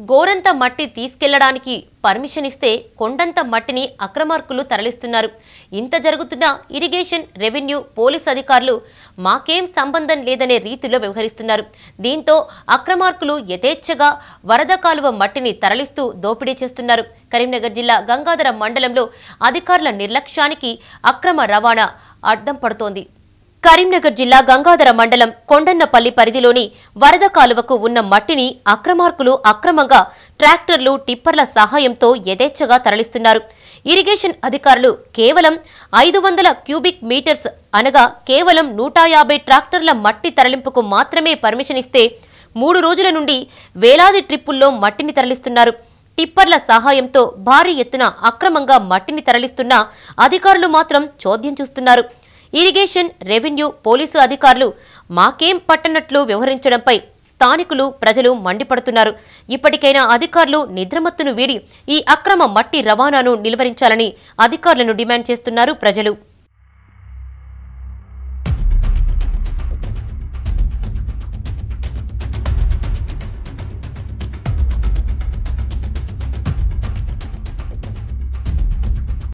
గోరంత మట్టి తీసుకెళ్లడానికి పర్మిషన్ ఇస్తే కొండంత మట్టిని అక్రమార్కులు తరలిస్తున్నారు ఇంత జరుగుతున్న ఇరిగేషన్ రెవెన్యూ పోలీస్ అధికారులు మాకేం సంబంధం లేదనే రీతిలో వ్యవహరిస్తున్నారు దీంతో అక్రమార్కులు యథేచ్ఛగా వరద కాలువ మట్టిని తరలిస్తూ దోపిడీ చేస్తున్నారు కరీంనగర్ జిల్లా గంగాధర మండలంలో అధికారుల నిర్లక్ష్యానికి అక్రమ రవాణా అడ్డం పడుతోంది కరీంనగర్ జిల్లా గంగాధర మండలం కొండన్నపల్లి పరిధిలోని వరద కాలువకు ఉన్న మట్టిని అక్రమార్కులు అక్రమంగా ట్రాక్టర్లు టిప్పర్ల సహాయంతో యథేచ్ఛగా తరలిస్తున్నారు ఇరిగేషన్ అధికారులు కేవలం ఐదు వందల క్యూబిక్ మీటర్స్ అనగా కేవలం నూట యాభై ట్రాక్టర్ల మట్టి తరలింపుకు మాత్రమే పర్మిషన్ ఇస్తే మూడు రోజుల నుండి వేలాది ట్రిప్పుల్లో మట్టిని తరలిస్తున్నారు టిప్పర్ల సహాయంతో భారీ ఎత్తున అక్రమంగా మట్టిని తరలిస్తున్న అధికారులు మాత్రం చోద్యం చూస్తున్నారు ఇరిగేషన్ రెవెన్యూ పోలీసు అధికారులు మాకేం పట్టనట్లు వ్యవహరించడంపై స్థానికులు ప్రజలు మండిపడుతున్నారు ఇప్పటికైనా అధికారులు నిద్రమత్తును వీడి ఈ అక్రమ మట్టి రవాణాను నిలువరించాలని అధికారులను డిమాండ్ చేస్తున్నారు ప్రజలు